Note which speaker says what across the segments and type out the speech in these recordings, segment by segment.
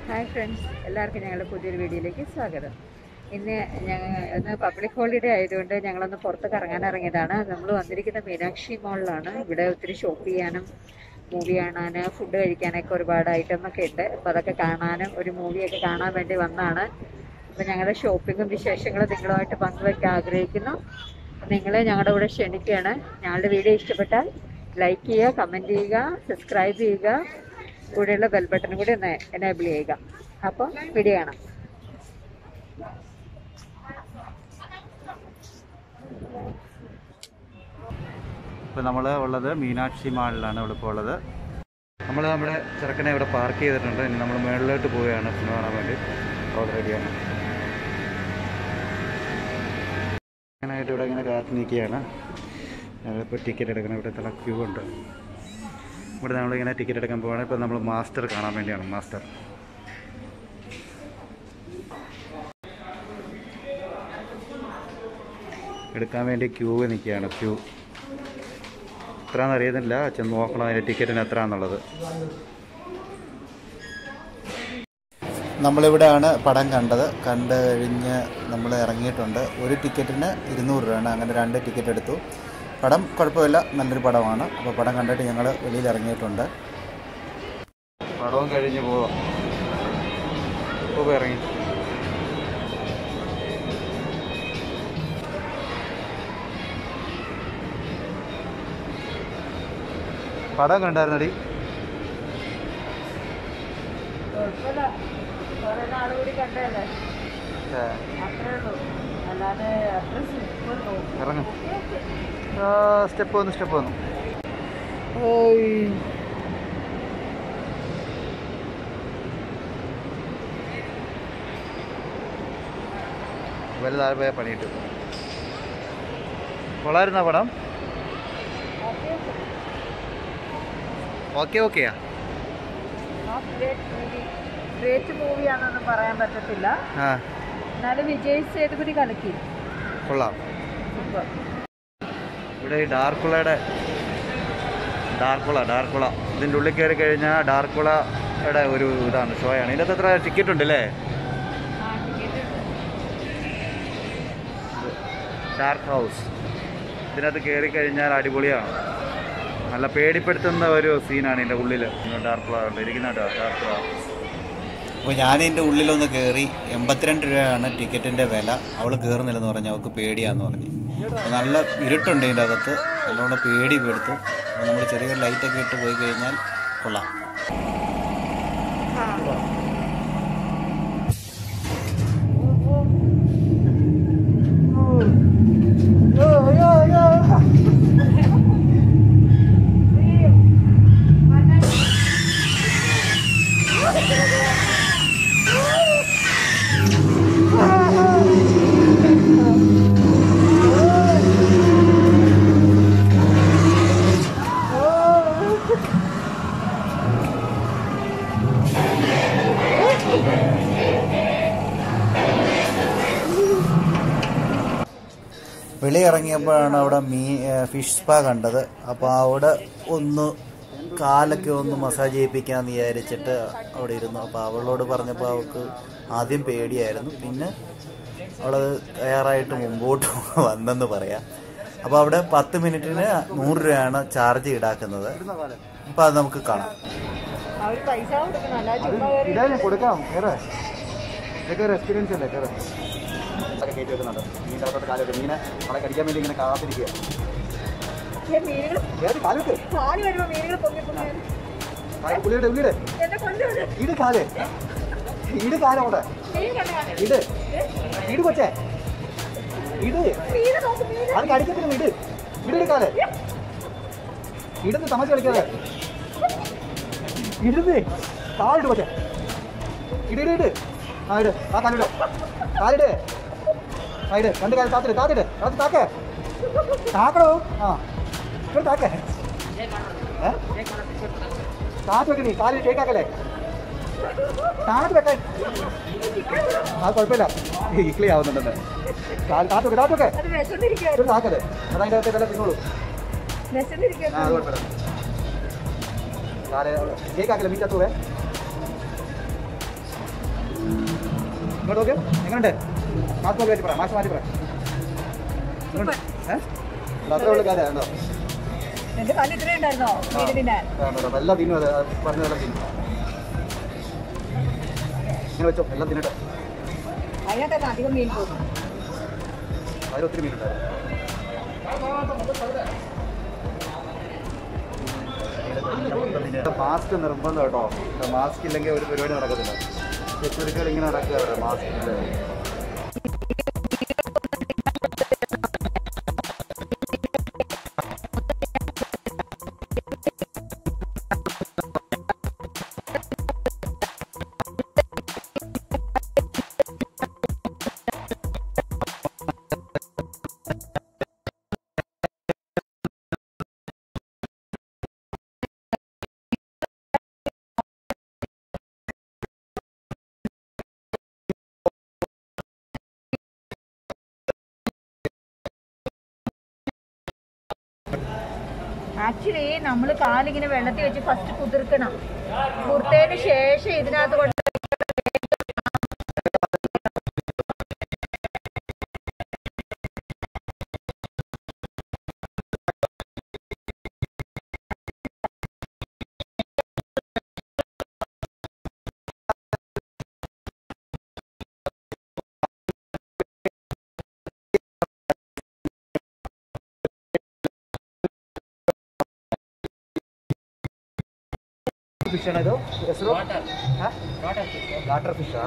Speaker 1: Hi friends എല്ലാവർക്കും ഞങ്ങളുടെ പുതിയൊരു വീഡിയോയിലേക്ക് സ്വാഗതം ഇന്ന് ഞങ്ങൾ ഇന്ന് പബ്ലിക് ഹോളിഡേ ആയതുകൊണ്ട് ഞങ്ങളൊന്ന് പുറത്ത് കറങ്ങാൻ ഇറങ്ങിയതാണ് നമ്മൾ വന്നിരിക്കുന്ന മീനാക്ഷി മോളിലാണ് ഇവിടെ ഒത്തിരി ഷോപ്പ് ചെയ്യാനും മൂവി കാണാൻ ഫുഡ് കഴിക്കാനൊക്കെ ഒരുപാട് ഐറ്റം ഒക്കെ ഉണ്ട് അപ്പോൾ അതൊക്കെ കാണാനും ഒരു മൂവിയൊക്കെ കാണാൻ വേണ്ടി വന്നതാണ് അപ്പോൾ ഞങ്ങളുടെ ഷോപ്പിങ്ങും വിശേഷങ്ങളും നിങ്ങളുമായിട്ട് പങ്കുവയ്ക്കാൻ ആഗ്രഹിക്കുന്നു അപ്പോൾ നിങ്ങളെ ഞങ്ങളുടെ കൂടെ ക്ഷണിക്കുകയാണ് ഞങ്ങളുടെ വീഡിയോ ഇഷ്ടപ്പെട്ടാൽ ലൈക്ക് ചെയ്യുക കമൻറ്റ് ചെയ്യുക സബ്സ്ക്രൈബ് ചെയ്യുക കൂടെയുള്ള ബെൽ ബട്ടൺ കൂടി ഒന്ന് എനേബിൾ ചെയ്യുക അപ്പോൾ വീഡിയോ കാണാം
Speaker 2: ഇപ്പോൾ നമ്മൾ ഉള്ളത് മീനാക്ഷി മാളിലാണ് ഇവിടെ ഇപ്പോൾ ഉള്ളത് നമ്മൾ നമ്മുടെ ചെറുക്കനെ ഇവിടെ പാർക്ക് ചെയ്തിട്ടുണ്ട് ഇനി നമ്മൾ മുകളിലോട്ട് പോവുകയാണ് സിനിമ കാണാൻ വേണ്ടി അപ്പോൾ റെഡിയാണ് അങ്ങനെയായിട്ട് ഇവിടെ ഇങ്ങനെ കാത്തു നിൽക്കുകയാണ് ഞങ്ങളിപ്പോൾ ടിക്കറ്റ് എടുക്കണം ഇവിടെ തല ക്യൂ ഉണ്ട് ഇവിടെ നമ്മളിങ്ങനെ ടിക്കറ്റ് എടുക്കാൻ പോവുകയാണ് ഇപ്പോൾ നമ്മൾ മാസ്റ്റർ കാണാൻ വേണ്ടിയാണ് മാസ്റ്റർ എടുക്കാൻ വേണ്ടി ക്യൂ നിൽക്കുകയാണ് ക്യൂ എത്രയാണെന്ന് അറിയുന്നില്ല ചെന്ന് നോക്കണം അതിൻ്റെ ടിക്കറ്റിന് എത്രയാണെന്നുള്ളത് നമ്മളിവിടെയാണ് പടം കണ്ടത് കണ്ട് കഴിഞ്ഞ് നമ്മൾ ഇറങ്ങിയിട്ടുണ്ട് ഒരു ടിക്കറ്റിന് ഇരുന്നൂറ് രൂപയാണ് അങ്ങനെ രണ്ട് ടിക്കറ്റ് എടുത്തു പടം കുഴപ്പമില്ല നല്ലൊരു പടമാണ് അപ്പോൾ പടം കണ്ടിട്ട് ഞങ്ങൾ വെളിയിൽ ഇറങ്ങിയിട്ടുണ്ട് പടവും കഴിഞ്ഞ് പോവാം ഇപ്പോൾ ഇറങ്ങി പടം കണ്ടായിരുന്നടി
Speaker 1: കുറെ നാളുകൂടി കണ്ടല്ലേ അത്രേ ഉള്ളൂ അല്ലാതെ അത്ര സൂപ്പർ
Speaker 2: ഇറങ്ങും സ്റ്റെപ്പ് വന്നു സ്റ്റെപ്പ് വന്നു വലുതായ പോയ പണിയിട്ടു കൊള്ളായിരുന്ന പടം ഓക്കെ ഓക്കെയാ
Speaker 1: ഗ്രേറ്റ് മൂവിയാണെന്നൊന്നും പറയാൻ പറ്റത്തില്ല
Speaker 2: ആ
Speaker 1: എന്നാലും വിജയ് സേതുപതി കളിക്കും
Speaker 2: കൊള്ളാം
Speaker 1: സൂപ്പർ
Speaker 2: ഇവിടെ ഈ ഡാർക്കുളയുടെ ഡാർക്കുള ഡാർക്കുള ഇതിൻ്റെ ഉള്ളിൽ കയറി കഴിഞ്ഞാൽ ഡാർക്കുളയുടെ ഒരു ഇതാണ് ഷോയാണ് ഇതിനകത്ത് എത്ര ടിക്കറ്റ് ഉണ്ട് അല്ലേ ഡാർക്ക് ഹൗസ് ഇതിനകത്ത് കയറി കഴിഞ്ഞാൽ അടിപൊളിയാണ് നല്ല പേടിപ്പെടുത്തുന്ന ഒരു സീനാണ് ഇതിൻ്റെ ഉള്ളിൽ ഡാർക്കുള ഉണ്ട് ഇരിക്കുന്ന ഡാർക്കുള
Speaker 3: അപ്പോൾ ഞാൻ ഇതിൻ്റെ ഉള്ളിലൊന്ന് കയറി എൺപത്തിരണ്ട് രൂപയാണ് ടിക്കറ്റിൻ്റെ വില അവൾ കയറുന്നില്ലെന്ന് പറഞ്ഞു അവൾക്ക് പേടിയാന്ന് പറഞ്ഞു അപ്പോൾ നല്ല ഇരുട്ടുണ്ട് ഇതിൻ്റെ അകത്ത് നല്ലോണം പേടി പെടുത്തു അപ്പോൾ നമ്മൾ ചെറിയൊരു ലൈറ്റൊക്കെ ഇട്ട് പോയി കഴിഞ്ഞാൽ കൊള്ളാം വെളിയിറങ്ങിയപ്പോഴാണ് അവിടെ മീ ഫിഷ് സ്പാ കണ്ടത് അപ്പോൾ അവിടെ ഒന്ന് കാലൊക്കെ ഒന്ന് മസാജ് ചെയ്യിപ്പിക്കാമെന്ന് വിചാരിച്ചിട്ട് അവിടെ ഇരുന്നു അപ്പോൾ അവളോട് പറഞ്ഞപ്പോൾ അവൾക്ക് ആദ്യം പേടിയായിരുന്നു പിന്നെ അവളത് തയ്യാറായിട്ട് മുമ്പോട്ട് വന്നെന്ന് പറയാം അപ്പോൾ അവിടെ പത്ത് മിനിറ്റിന് നൂറ് രൂപയാണ് ചാർജ് ഈടാക്കുന്നത് അപ്പോൾ അത് നമുക്ക് കാണാം
Speaker 1: അവർ പൈസ കൊടുക്കണം അല്ല ചുമ്മാ കയറി
Speaker 2: ഇതാ കൊടുക്കാം കയറേ ഇതൊക്കെ ഒരു എക്സ്പീരിയൻസ് അല്ലേ കയറേ കയറ്റി വെക്കുന്നുണ്ട് മീൻ്റെ അകത്തോട്ട് കാലൊക്കെ മീനെ നമ്മളെ കടിക്കാൻ വേണ്ടി ഇങ്ങനെ കാത്തിരിക്കുക
Speaker 1: മീനുകൾ
Speaker 2: ഏത് കാലൊക്കെ
Speaker 1: പാല് വരുമ്പോ മീനുകൾ പൊങ്ങി പൊങ്ങി
Speaker 2: പുള്ളിയുടെ ഉള്ളിയുടെ
Speaker 1: എന്നെ കൊണ്ടുവിട്
Speaker 2: ഈട് കാല് ഈട് കാലോടെ
Speaker 1: മീൻ കണ്ടു
Speaker 2: ഈട് ഈട് കൊച്ചേ ഈട്
Speaker 1: മീന് നോക്ക് മീന്
Speaker 2: അത് കടിക്കത്തില്ല ഈട് ഈട് കാല് ഈടുന്ന് തമാശ കളിക്കാതെ ഇടുന്ന് കാലിട് കൊച്ചേ ഇട് ഇട് ഇട് ആ ഇട് ആ കാലിട് കാലിട് ആ ഇട് രണ്ട് കാലം താത്തിട് താത്തിട് അത് താക്കേ താക്കടോ ആ ഇവിടെ താക്കേ ഏ താത്ത് വെക്കണി കാലിൽ കേക്കാക്കല്ലേ താത്ത് വെക്കാൻ ആ കുഴപ്പമില്ല ഇക്ലി ആവുന്നുണ്ടെന്ന് കാൽ താത്ത് വെക്ക് താത്ത് വെക്കേ
Speaker 1: അത് വിശന്നിരിക്കുക
Speaker 2: ഒരു താക്കത് അതതിൻ്റെ അകത്ത് ഇതെല്ലാം തിന്നോളൂ
Speaker 1: വിശന്നിരിക്കുക
Speaker 2: ആ അത് കുഴപ്പമില്ല കാല് കേക്കാക്കില്ല മീൻ ചത്തുവേ ഇങ്ങോട്ട് നോക്കിയോ എങ്ങനെയുണ്ട് മാസ്ക് മാറ്റി പറ മാസ്ക് മാറ്റി പറ എങ്ങനെയുണ്ട്? ഏ? ഇത് അത്രേ ഉള്ളൂ കാര്യം ഉണ്ടോ
Speaker 1: എന്റെ കാലം ഇത്രയും ഉണ്ടായിരുന്നോ വീട് തിന്നാൻ
Speaker 2: എല്ലാം തിന്നും അതെ പറഞ്ഞതെല്ലാം തിന്നും ഇങ്ങനെ വെച്ചോ എല്ലാം തിന്നട്ടെ
Speaker 1: അതിനകത്ത് അധികം മീൻ പോകും
Speaker 2: അതിൽ ഒത്തിരി മീനുണ്ടായിരുന്നു മാസ്ക് നിർബന്ധം കേട്ടോ മാസ്ക് ഇല്ലെങ്കിൽ ഒരു പരിപാടി നടക്കത്തില്ല സെക്യൂരിറ്റികൾ ഇങ്ങനെ നടക്കുക മാസ്ക് ഇല്ല
Speaker 1: ആക്ച്വലി നമ്മൾ കാലിങ്ങനെ വെള്ളത്തിൽ വെച്ച് ഫസ്റ്റ് കുതിർക്കണം കുതിർത്തതിന് ശേഷം ഇതിനകത്ത് കൊണ്ട്
Speaker 2: ഫിഷാണ് ഇത് ಹೆಸರು വാട്ടർ ഫിഷാ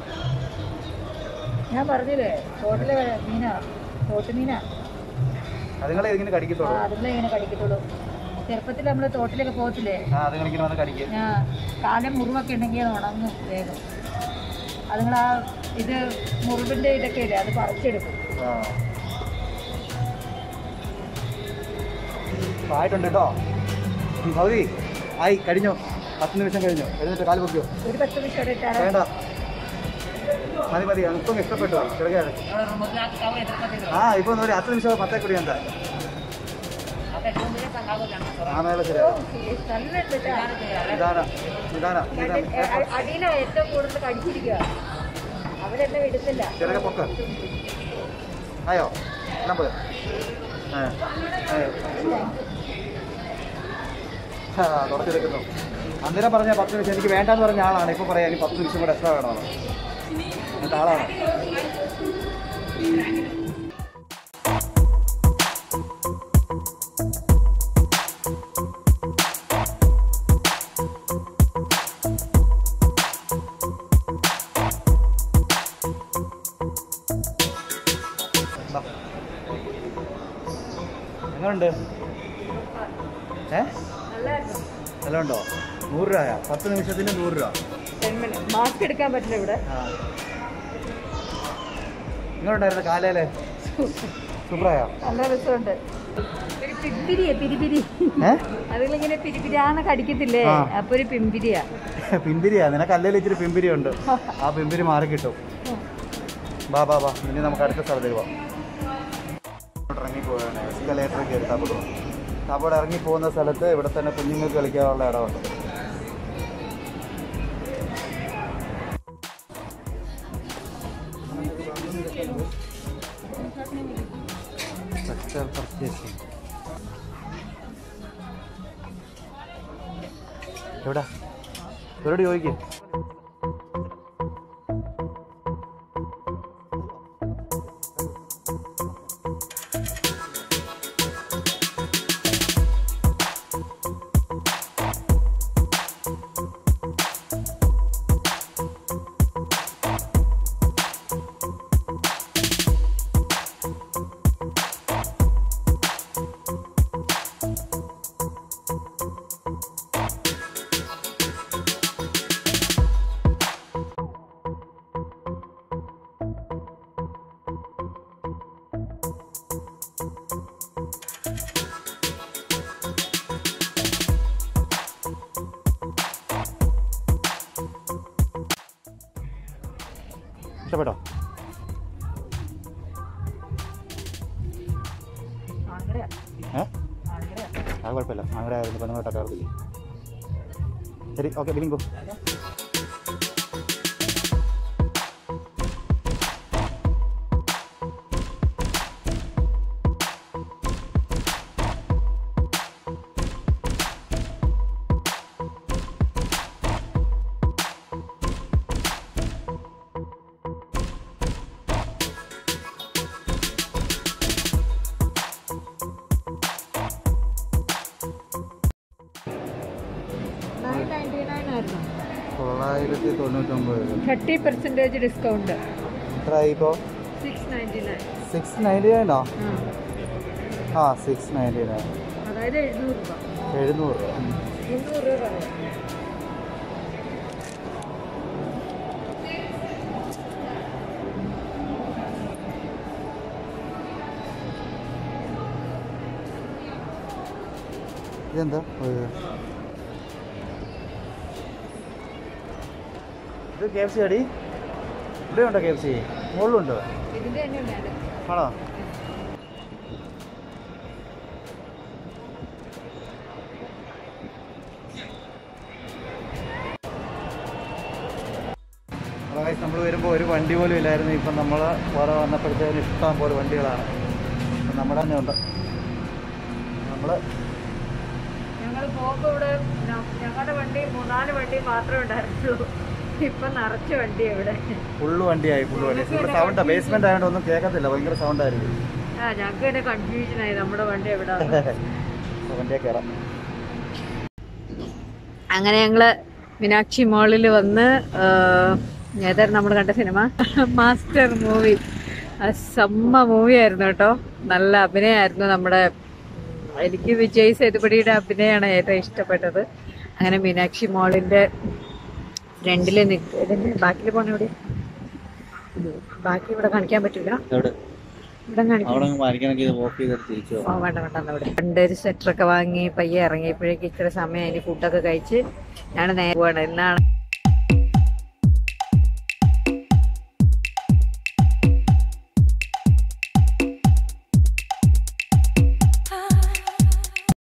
Speaker 1: ഞാൻ പറഞ്ഞില്ലേ തോട്ടിലെ മീനാ തോട്ട് മീനാ
Speaker 2: അതുങ്ങളെ ഇങ്ങനെ
Speaker 1: ആ
Speaker 2: കടിക്കത്തുള്ളൂ
Speaker 1: അതുങ്ങളെ ഇങ്ങനെ കടിക്കത്തുള്ളൂ ചെറുപ്പത്തിൽ നമ്മൾ തോട്ടിലൊക്കെ പോകത്തില്ലേ
Speaker 2: ആ അതുങ്ങൾ ഇങ്ങനെ വന്ന് കടിക്കും
Speaker 1: ഞാൻ കാലം മുറിവൊക്കെ ഉണ്ടെങ്കിൽ അത് ഉണങ്ങും വേഗം അതുങ്ങൾ ആ ഇത് മുറിവിൻ്റെ ഇതൊക്കെ ഇല്ലേ അത് പറിച്ചെടുക്കും
Speaker 2: ആ. ഇപ്പൊ ആയിട്ടുണ്ട് കേട്ടോ ഭൗതി ആയി കഴിഞ്ഞു പത്ത് നിമിഷം കഴിഞ്ഞു എഴുന്നിട്ട് കാല് പൊക്കിയോ
Speaker 1: ഒരു പത്ത് നിമിഷം ഇവിടെ ഇട്ടാലോ
Speaker 2: വേണ്ട മതി മതി എനിക്കും ഇഷ്ടപ്പെട്ടു ചെറുകയാണ് ആ ഇപ്പൊ ഒരു ഹತ್ತು ನಿಮಿಷ ಮತ್ತೆ ಕುಡಿ ಅಂತ ಆಮೇಲೆ ಸರಿ
Speaker 1: നല്ല ഉണ്ട് ട്ടാ.
Speaker 2: ನಿಧಾನ ನಿಧಾನ ನಿಧಾನ
Speaker 1: അ- അടിയിലാ ഏറ്റവും കൂടുതൽ കടിച്ചിരിക്കുക അവരെന്നെ വിടുന്നില്ല
Speaker 2: ചെറുക പൊക്ക ആയോ നമ്പർ തുടച്ചെടുക്കുന്നു അന്നേരം പറഞ്ഞ പത്ത് നിമിഷം എനിക്ക് വേണ്ടാന്ന് പറഞ്ഞ ആളാണ് ഇപ്പൊ പറയാം എനിക്ക് പത്ത് നിമിഷം കൂടെ എക്സ്ട്രാ വേണമെന്ന് എന്നിട്ട് ആളാണ് ദാ. എങ്ങനുണ്ട് ഏ
Speaker 1: നല്ലായിരുന്നു
Speaker 2: നല്ല ഉണ്ടോ നൂറ് രൂപയാ പത്ത് നിമിഷത്തിന് നൂറ് രൂപ
Speaker 1: മാസ്ക് എടുക്കാൻ പറ്റില്ല ഇവിടെ
Speaker 2: ആ എങ്ങനുണ്ടായിരുന്നു കാലയില് സൂപ്പറായോ
Speaker 1: നല്ല രസമുണ്ട് ഒരു പിമ്പിരിയാ പിരിപിരി
Speaker 2: ഏ
Speaker 1: അതിലിങ്ങനെ പിരിപിരാന്ന് കടിക്കത്തില്ലേ
Speaker 2: ആ.
Speaker 1: അപ്പൊ ഒരു പിമ്പിരിയാ
Speaker 2: പിമ്പിരിയാ നിനക്ക് അല്ലേലും ഇച്ചിരി പിമ്പിരി ഉണ്ട് ആ പിമ്പിരി മാറി കിട്ടും ബാ ബാ ബാ ഇനി നമുക്ക് അടുത്ത സ്ഥലത്തേക്ക് പോവാം ഇങ്ങോട്ട് ഇറങ്ങിപ്പോവാണ് എസ്കലേറ്റർ കയറി താപ്പോട്ട് പോകാം താപ്പോട്ട് ഇറങ്ങി പോകുന്ന സ്ഥലത്ത് ഇവിടെ തന്നെ കുഞ്ഞുങ്ങൾക്ക് കളിക്കാനുള്ള ഇടമുണ്ട് സ്ട്രക്ചർ പർച്ചേസിങ് എവിടാ ഇവരോട് ചോദിക്കും ഇഷ്ടപ്പെട്ടോ
Speaker 1: ആഗ്രഹം
Speaker 2: ഏ
Speaker 1: ആഗ്രഹം
Speaker 2: അത് കുഴപ്പമില്ല അങ്ങനെ ആയിരുന്നു പെണ്ണുങ്ങളെ കയറത്തില്ലേ ശരി ഓക്കെ ബില്ലിംഗ് പോ തൊള്ളായിരത്തി തൊണ്ണൂറ്റൊമ്പത് രൂപ
Speaker 1: തേർട്ടി പെർസെൻറ്റേജ് ഡിസ്കൗണ്ട്
Speaker 2: എത്ര ഇപ്പോൾ
Speaker 1: six ninety nine
Speaker 2: six ninety നയനോ ആ സിക്സ് നയൻറ്റി നയൻ
Speaker 1: അതായത് എഴുന്നൂറ് രൂപ
Speaker 2: എഴുന്നൂറ് രൂപ ഉം.
Speaker 1: മുന്നൂറ് രൂപ പറയാം
Speaker 2: ഇതെന്താ ഒരു- ഇത് കെ എഫ് സി അടി ഇവിടെ ഉണ്ടോ കെ എഫ് സി മുകളിലുണ്ടോ
Speaker 1: ഇതിൻ്റെ തന്നെ ഉണ്ടായിരുന്നു
Speaker 2: ആണോ നമ്മൾ വരുമ്പോൾ ഒരു വണ്ടി പോലും ഇല്ലായിരുന്നു ഇപ്പം നമ്മൾ വേറെ വന്നപ്പോഴത്തേന് ഇഷ്ടം പോലെ വണ്ടികളാണ് ഇപ്പം നമ്മുടെ തന്നെ ഉണ്ട് നമ്മൾ
Speaker 1: ഞങ്ങൾ പോകുമ്പോൾ ഇവിടെ ന- ഞങ്ങളുടെ വണ്ടി മൂന്നാല് വണ്ടി മാത്രമേ ഉണ്ടായിരുന്നുള്ളൂ ഇപ്പൊ നിറച്ച് വണ്ടി ഇവിടെ
Speaker 2: ഫുള്ള് വണ്ടിയായി ഫുള്ള് വണ്ടി ഇവിടെ സൗണ്ട് ബേസ്മെന്റ് ആയതുകൊണ്ട് ഒന്നും കേൾക്കത്തില്ല ഭയങ്കര സൗണ്ട് ആയിരിക്കും
Speaker 1: ആ ഞങ്ങൾക്ക് തന്നെ കൺഫ്യൂഷൻ ആയി നമ്മുടെ വണ്ടി എവിടെ
Speaker 2: വണ്ടിയെ കയറാം
Speaker 1: അങ്ങനെ ഞങ്ങള് മീനാക്ഷി മോളിൽ വന്ന് ആ, ഏതായിരുന്നു നമ്മൾ കണ്ട സിനിമ മാസ്റ്റർ മൂവി സെമ്മ മൂവി ആയിരുന്നു കേട്ടോ നല്ല അഭിനയമായിരുന്നു നമ്മുടെ ഉം, എനിക്ക് വിജയ് സേതുപടിയുടെ അഭിനയമാണ് ഏറ്റവും ഇഷ്ടപ്പെട്ടത് അങ്ങനെ മീനാക്ഷി മോളിന്റെ ഫ്രണ്ടിൽ നിൽക്ക് ഇതിന്റെ ബാക്കിൽ പോണ എവിടെ ബാക്കി ഇവിടെ കാണിക്കാൻ പറ്റില്ല
Speaker 3: എവിടെ
Speaker 1: ഇവിടെ കാണിക്കാം
Speaker 3: അവിടെ വാങ്ങിക്കണമെങ്കിൽ ഇത് ഓഫ് ചെയ്തിട്ട് തിരിച്ചു
Speaker 1: ഓ വേണ്ട വേണ്ട എന്നാ ഇവിടെ പണ്ടൊരു സ്വെറ്ററൊക്കെ വാങ്ങി പയ്യെ ഇറങ്ങിയപ്പോഴേക്ക് ഇത്ര സമയം അതിന് ഫുഡൊക്കെ കഴിച്ച് ഞാൻ നേരെ പോവാണ് എന്നാണ്